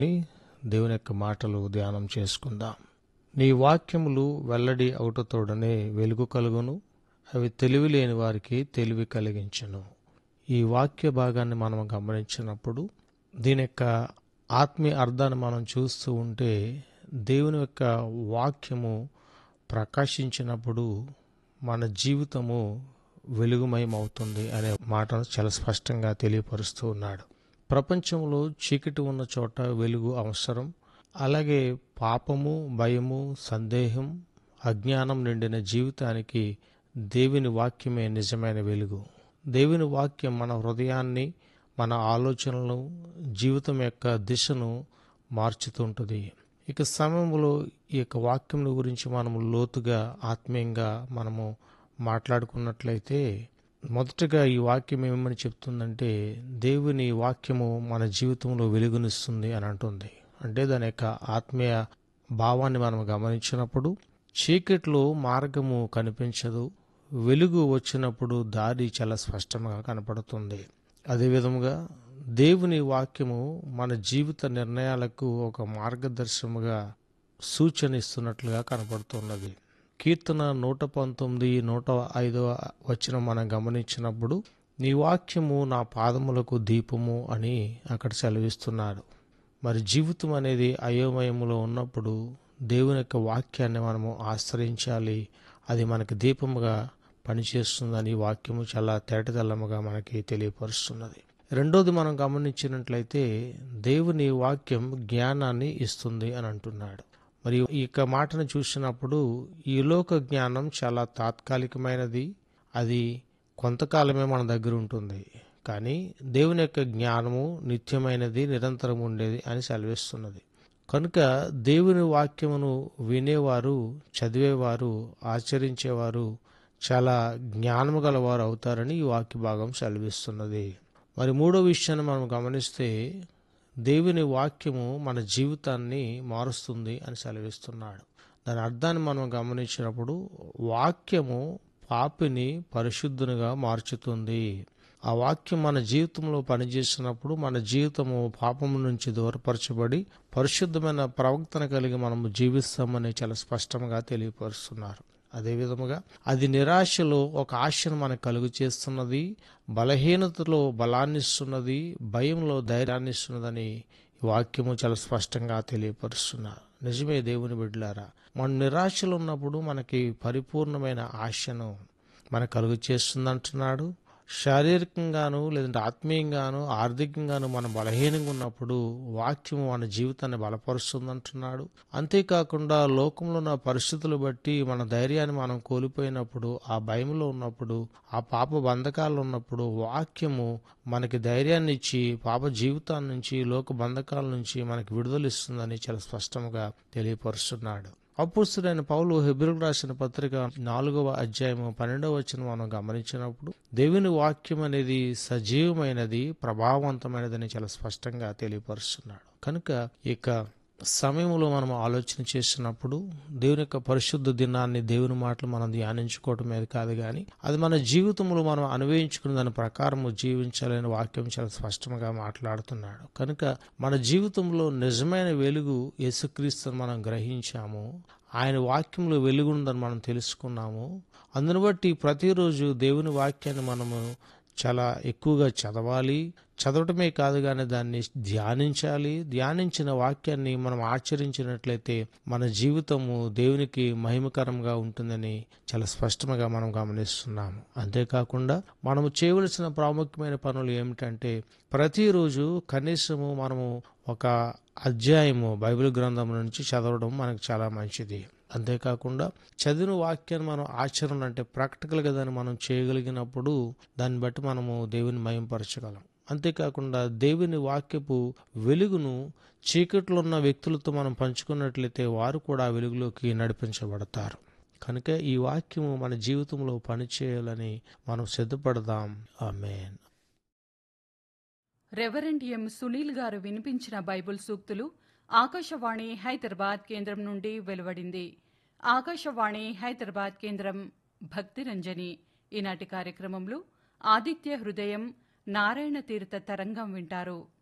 దేవుని యొక్క మాటలు ధ్యానం చేసుకుందాం నీ వాక్యములు వెల్లడి అవుటతోడనే వెలుగు కలుగును అవి తెలివి లేని వారికి తెలివి కలిగించును ఈ వాక్య భాగాన్ని మనం గమనించినప్పుడు దీని యొక్క ఆత్మీయ అర్థాన్ని మనం చూస్తూ ఉంటే దేవుని యొక్క వాక్యము ప్రకాశించినప్పుడు మన జీవితము వెలుగుమయమవుతుంది అనే మాటను చాలా స్పష్టంగా తెలియపరుస్తూ ఉన్నాడు ప్రపంచంలో చీకటి ఉన్న చోట వెలుగు అవసరం అలాగే పాపము భయము సందేహం అజ్ఞానం నిండిన జీవితానికి దేవుని వాక్యమే నిజమైన వెలుగు దేవుని వాక్యం మన హృదయాన్ని మన ఆలోచనలను జీవితం యొక్క దిశను మార్చుతుంటుంది ఇక సమయంలో ఈ యొక్క వాక్యం గురించి మనము లోతుగా ఆత్మీయంగా మనము మాట్లాడుకున్నట్లయితే మొదటగా ఈ వాక్యం ఏమని చెప్తుందంటే దేవుని వాక్యము మన జీవితంలో వెలుగునిస్తుంది అని అంటుంది అంటే దాని యొక్క ఆత్మీయ భావాన్ని మనం గమనించినప్పుడు చీకట్లో మార్గము కనిపించదు వెలుగు వచ్చినప్పుడు దారి చాలా స్పష్టంగా కనపడుతుంది అదేవిధముగా దేవుని వాక్యము మన జీవిత నిర్ణయాలకు ఒక మార్గదర్శముగా సూచన ఇస్తున్నట్లుగా కనపడుతున్నది కీర్తన నూట పంతొమ్మిది నూట ఐదవ వచ్చిన మనం గమనించినప్పుడు నీ వాక్యము నా పాదములకు దీపము అని అక్కడ సెలవిస్తున్నాడు మరి జీవితం అనేది అయోమయములో ఉన్నప్పుడు దేవుని యొక్క వాక్యాన్ని మనము ఆశ్రయించాలి అది మనకి దీపముగా పనిచేస్తుందని వాక్యము చాలా తేటతెల్లముగా మనకి తెలియపరుస్తున్నది రెండోది మనం గమనించినట్లయితే దేవుని వాక్యం జ్ఞానాన్ని ఇస్తుంది అని అంటున్నాడు మరి ఈ యొక్క మాటను చూసినప్పుడు ఈ లోక జ్ఞానం చాలా తాత్కాలికమైనది అది కొంతకాలమే మన దగ్గర ఉంటుంది కానీ దేవుని యొక్క జ్ఞానము నిత్యమైనది నిరంతరం ఉండేది అని సెలవిస్తున్నది కనుక దేవుని వాక్యమును వినేవారు చదివేవారు ఆచరించేవారు చాలా జ్ఞానము గలవారు అవుతారని ఈ వాక్య భాగం సెలవిస్తున్నది మరి మూడో విషయాన్ని మనం గమనిస్తే దేవుని వాక్యము మన జీవితాన్ని మారుస్తుంది అని సెలవిస్తున్నాడు దాని అర్థాన్ని మనం గమనించినప్పుడు వాక్యము పాపిని పరిశుద్ధునిగా మార్చుతుంది ఆ వాక్యం మన జీవితంలో పనిచేసినప్పుడు మన జీవితము పాపము నుంచి దూరపరచబడి పరిశుద్ధమైన ప్రవక్తన కలిగి మనము జీవిస్తామని చాలా స్పష్టంగా తెలియపరుస్తున్నారు అదే విధముగా అది నిరాశలో ఒక ఆశను మనకు కలుగు చేస్తున్నది బలహీనతలో బలాన్ని ఇస్తున్నది భయంలో ధైర్యాన్ని ఇస్తున్నదని ఈ వాక్యము చాలా స్పష్టంగా తెలియపరుస్తున్నారు నిజమే దేవుని బిడ్డలారా మన నిరాశలో ఉన్నప్పుడు మనకి పరిపూర్ణమైన ఆశను మనకు కలుగు చేస్తుంది అంటున్నాడు శారీరకంగాను లేదంటే ఆత్మీయంగాను ఆర్థికంగాను మనం బలహీనంగా ఉన్నప్పుడు వాక్యము మన జీవితాన్ని బలపరుస్తుంది అంటున్నాడు అంతేకాకుండా లోకంలో ఉన్న పరిస్థితులు బట్టి మన ధైర్యాన్ని మనం కోల్పోయినప్పుడు ఆ భయంలో ఉన్నప్పుడు ఆ పాప బంధకాలు ఉన్నప్పుడు వాక్యము మనకి ధైర్యాన్ని ఇచ్చి పాప జీవితాల నుంచి లోక బంధకాల నుంచి మనకి విడుదల ఇస్తుందని చాలా స్పష్టంగా తెలియపరుస్తున్నాడు అపుస్తుడైన పౌలు హెబ్రిల్ రాసిన పత్రిక నాలుగవ అధ్యాయము పన్నెండవ వచ్చిన మనం గమనించినప్పుడు దేవుని వాక్యం అనేది సజీవమైనది ప్రభావవంతమైనదని చాలా స్పష్టంగా తెలియపరుస్తున్నాడు కనుక ఇక సమయంలో మనం ఆలోచన చేసినప్పుడు దేవుని యొక్క పరిశుద్ధ దినాన్ని దేవుని మాటలు మనం ధ్యానించుకోవటం మీద కాదు కానీ అది మన జీవితంలో మనం అనుభవించుకున్న దాని ప్రకారము జీవించాలని వాక్యం చాలా స్పష్టంగా మాట్లాడుతున్నాడు కనుక మన జీవితంలో నిజమైన వెలుగు యేసుక్రీస్తుని మనం గ్రహించాము ఆయన వాక్యంలో వెలుగుందని మనం తెలుసుకున్నాము అందును బట్టి ప్రతిరోజు దేవుని వాక్యాన్ని మనము చాలా ఎక్కువగా చదవాలి చదవటమే కాదు కానీ దాన్ని ధ్యానించాలి ధ్యానించిన వాక్యాన్ని మనం ఆచరించినట్లయితే మన జీవితము దేవునికి మహిమకరంగా ఉంటుందని చాలా స్పష్టంగా మనం గమనిస్తున్నాము అంతేకాకుండా మనము చేయవలసిన ప్రాముఖ్యమైన పనులు ఏమిటంటే ప్రతిరోజు కనీసము మనము ఒక అధ్యాయము బైబిల్ గ్రంథం నుంచి చదవడం మనకు చాలా మంచిది అంతేకాకుండా చదివిన వాక్యాన్ని మనం ఆచరణ అంటే ప్రాక్టికల్గా దాన్ని మనం చేయగలిగినప్పుడు దాన్ని బట్టి మనము దేవుని మయంపరచగలం అంతేకాకుండా దేవుని వాక్యపు వెలుగును చీకట్లో ఉన్న వ్యక్తులతో మనం పంచుకున్నట్లయితే వారు కూడా ఆ వెలుగులోకి నడిపించబడతారు కనుక ఈ వాక్యము మన జీవితంలో పనిచేయాలని మనం సిద్ధపడదాం amen reverend M Sunil garu వినిపించిన బైబిల్ సూక్తులు ఆకాశవాణి హైదరాబాద్ కేంద్రం నుండి వెలువడింది ఆకాశవాణి హైదరాబాద్ కేంద్రం భక్తి రంజని ఈనాటి కార్యక్రమంలో ఆదిత్య హృదయం నారాయణ తీర్థ తరంగం వింటారు